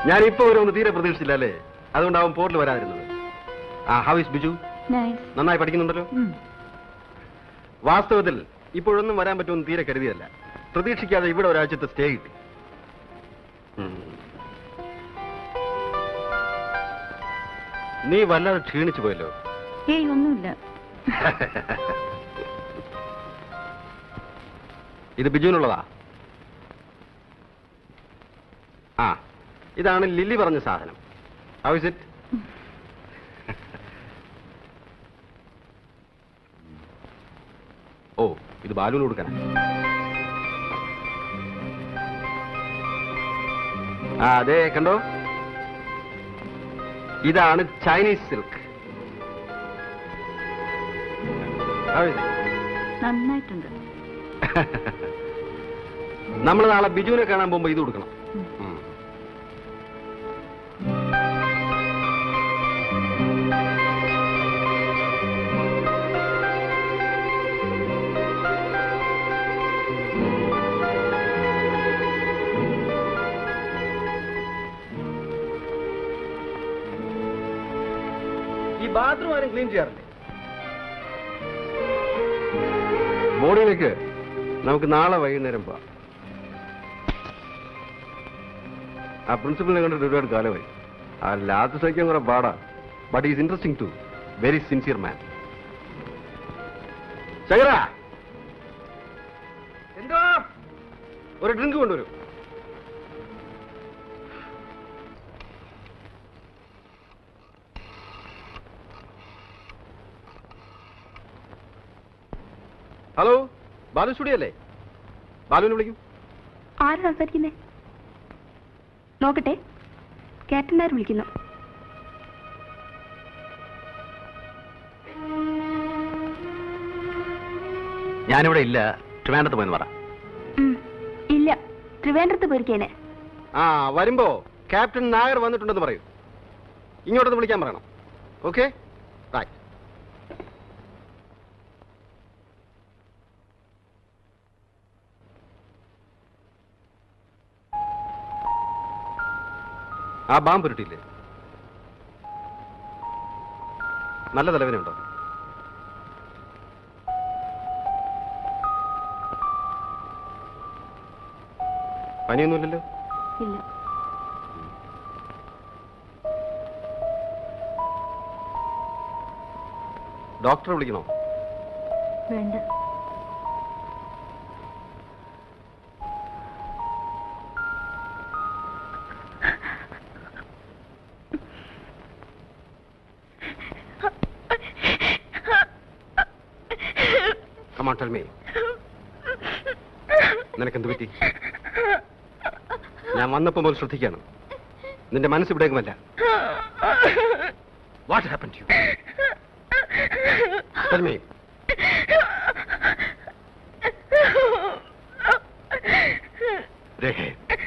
ഞാൻ ഇപ്പൊ വരുമെന്ന് തീരെ പ്രതീക്ഷിച്ചില്ല അല്ലേ അതുകൊണ്ടാവും പോർട്ടിൽ വരാതിരുന്നത് ആ ഹൗ ഇസ് ബിജു നൈസ് നന്നായി പഠിക്കുന്നുണ്ടല്ലോ വാസ്തവത്തിൽ ഇപ്പോഴൊന്നും വരാൻ പറ്റുമെന്ന് തീരെ കരുതിയല്ല പ്രതീക്ഷിക്കാതെ ഇവിടെ ഒരാഴ്ചത്തെ സ്റ്റേ കിട്ടി ഉം. നീ വല്ലാതെ ക്ഷീണിച്ചു പോയല്ലോ ഏയ് ഒന്നുമില്ല ഇത് ബിജുവിനുള്ളതാ ആ ഇതാണ് ലില്ലി പറഞ്ഞ സാധനം ഹൗ ഇസ് ഇറ്റ് ഓ ഇത് ബാലുവിന് കൊടുക്കണം ആ അതെ കണ്ടോ ഇതാണ് ചൈനീസ് സിൽക്ക് നന്നായിട്ടുണ്ട് നമ്മൾ നാളെ ബിജുവിനെ കാണാൻ പോകുമ്പോ ഇത് കൊടുക്കണം ഉം. ഉം. ഈ ബാത്റൂം ആരും ക്ലീൻ ചെയ്യാറില്ലേ ബോഡിയിലേക്ക് നമുക്ക് നാളെ വൈകുന്നേരം പോവാം ആ പ്രിൻസിപ്പലിനെ കണ്ടിട്ട് ഒരുപാട് കാലമായി ആ ലാസ്റ്റ് സഹിക്കാൻ കുറെ പാടാ but is interesting to very sincere man Shankara എന്തോ ഒരു ഡ്രിങ്ക് കൊണ്ടുവരൂ ഹലോ ബാലു സ്റ്റുഡിയോ അല്ലേ ബാലുവിനെ വിളിക്കൂ ആര് സംസാരിക്കുന്നേ നോക്കട്ടെ ക്യാപ്റ്റന്മാർ വിളിക്കുന്നു ഞാനിവിടെ ഇല്ല ട്രിവാൻഡ്രത്ത് പോയെന്ന് പറ ഉം. ഇല്ല ട്രിവാൻഡ്രത്ത് പോയിരിക്കേനെ ആ വരുമ്പോ ക്യാപ്റ്റൻ നായർ വന്നിട്ടുണ്ടെന്ന് പറയൂ ഇങ്ങോട്ടൊന്ന് വിളിക്കാൻ പറയണം ഓക്കെ റൈറ്റ് ആ ബാമ്പ് ഉരുട്ടിയില്ലേ നല്ല തലവേനുണ്ടോ പനിയൊന്നുമില്ലല്ലോ ഇല്ല ഡോക്ടറെ വിളിക്കണോ വേണ്ട കമാൺ ടെൽ മീ നിനക്കെന്ത് പറ്റി ഞാൻ വന്നപ്പോ മുതൽ ശ്രദ്ധിക്കാണ് നിന്റെ മനസ്സ് ഇവിടേക്കുമല്ല what happen to tell me രേഖേ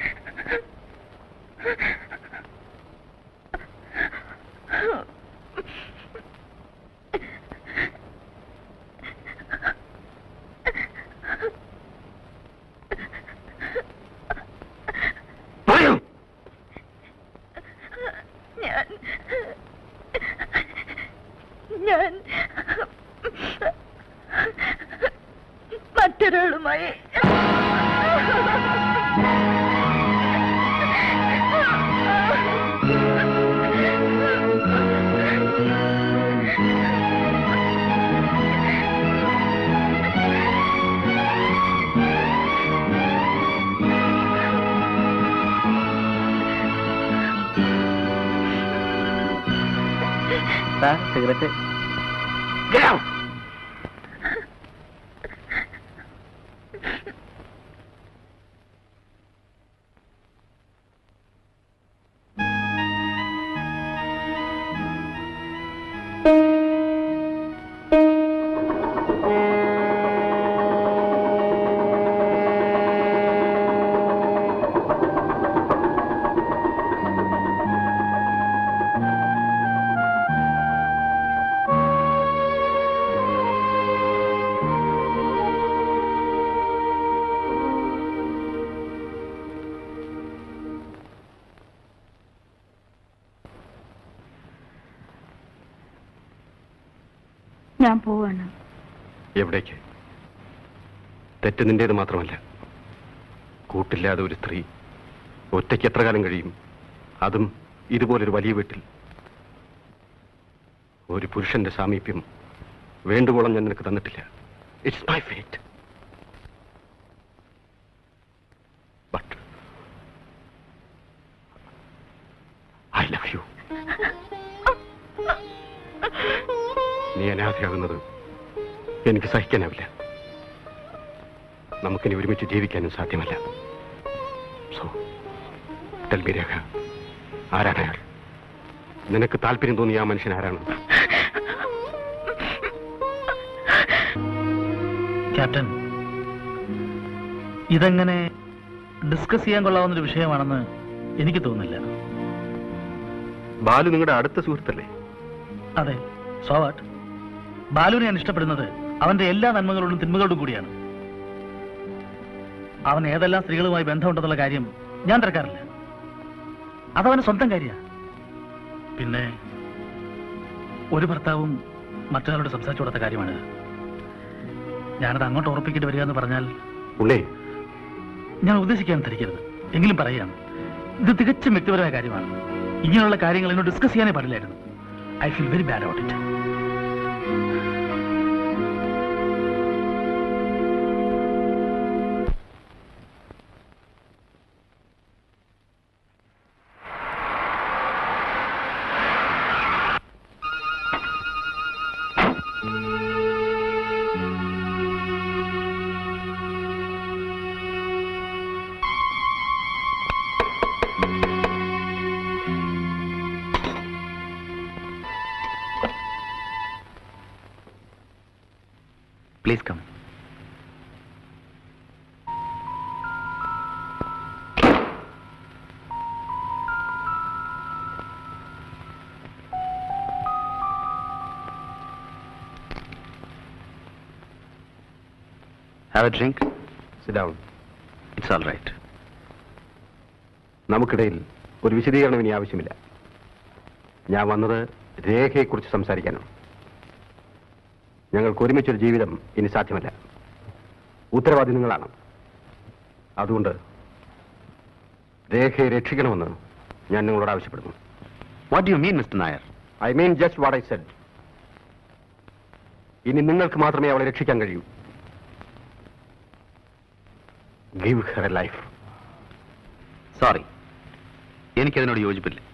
പറയൂ ഞാൻ ഞാൻ മറ്റൊരാളുമായി സാർ സിഗരറ്റ് Get out! ഞാൻ പോവാണ് എവിടേക്ക് തെറ്റ് നിന്റേത് മാത്രമല്ല കൂട്ടില്ലാതെ ഒരു സ്ത്രീ ഒറ്റയ്ക്ക് എത്ര കാലം കഴിയും അതും ഇതുപോലൊരു വലിയ വീട്ടിൽ ഒരു പുരുഷന്റെ സാമീപ്യം വേണ്ടുവോളം ഞാൻ നിനക്ക് തന്നിട്ടില്ല it's my fate but I love you നീ അനാഥയാകുന്നത് എനിക്ക് സഹിക്കാനാവില്ല നമുക്കിനി ഒരുമിച്ച് ജീവിക്കാനും സാധ്യമല്ല സോ ടെൽബി രേഖ ആരാണ് അയാൾ നിനക്ക് താല്പര്യം തോന്നിയ ആ മനുഷ്യൻ ആരാണ് ക്യാപ്റ്റൻ ഇതെങ്ങനെ ഡിസ്കസ് ചെയ്യാൻ കൊള്ളാവുന്ന ഒരു വിഷയമാണെന്ന് എനിക്ക് തോന്നുന്നില്ല ബാലു നിങ്ങളുടെ അടുത്ത സുഹൃത്തല്ലേ അതെ സോവാട്ട് ബാലുവിനെ ഞാൻ ഇഷ്ടപ്പെടുന്നത് അവന്റെ എല്ലാ നന്മകളോടും തിന്മകളോടും കൂടിയാണ് അവൻ ഏതെല്ലാം സ്ത്രീകളുമായി ബന്ധമുണ്ടെന്നുള്ള കാര്യം ഞാൻ തിരക്കാറില്ല അതവന് സ്വന്തം കാര്യമാണ് പിന്നെ ഒരു ഭർത്താവും മറ്റൊരാളോട് സംസാരിച്ചു കൊടുത്ത കാര്യമാണിത് ഞാനത് അങ്ങോട്ട് ഉറപ്പിക്കേണ്ടി വരിക എന്ന് പറഞ്ഞാൽ ഉണ്ണേ ഞാൻ ഉദ്ദേശിക്കാൻ ധരിക്കരുത് എങ്കിലും പറയുകയാണ് ഇത് തികച്ചും വ്യക്തിപരമായ കാര്യമാണ് ഇങ്ങനെയുള്ള കാര്യങ്ങൾ എന്നോട് ഡിസ്കസ് ചെയ്യാനേ പാടില്ലായിരുന്നു I feel very bad out it please come have a drink sit down it's all right നമുക്കിടയിൽ ഒരു വിശദീകരണം ഇനി ആവശ്യമില്ല ഞാൻ വന്നത് രേഖയെക്കുറിച്ച് സംസാരിക്കാനാണ് ഞങ്ങൾക്ക് ഒരുമിച്ചൊരു ജീവിതം ഇനി സാധ്യമല്ല ഉത്തരവാദി നിങ്ങളാണ് അതുകൊണ്ട് രേഖയെ രക്ഷിക്കണമെന്ന് ഞാൻ നിങ്ങളോട് ആവശ്യപ്പെടുന്നു what you mean mister Nair I mean just what I said ഇനി നിങ്ങൾക്ക് മാത്രമേ അവളെ രക്ഷിക്കാൻ കഴിയൂ give her a life sorry എനിക്കതിനോട് യോജിപ്പില്ല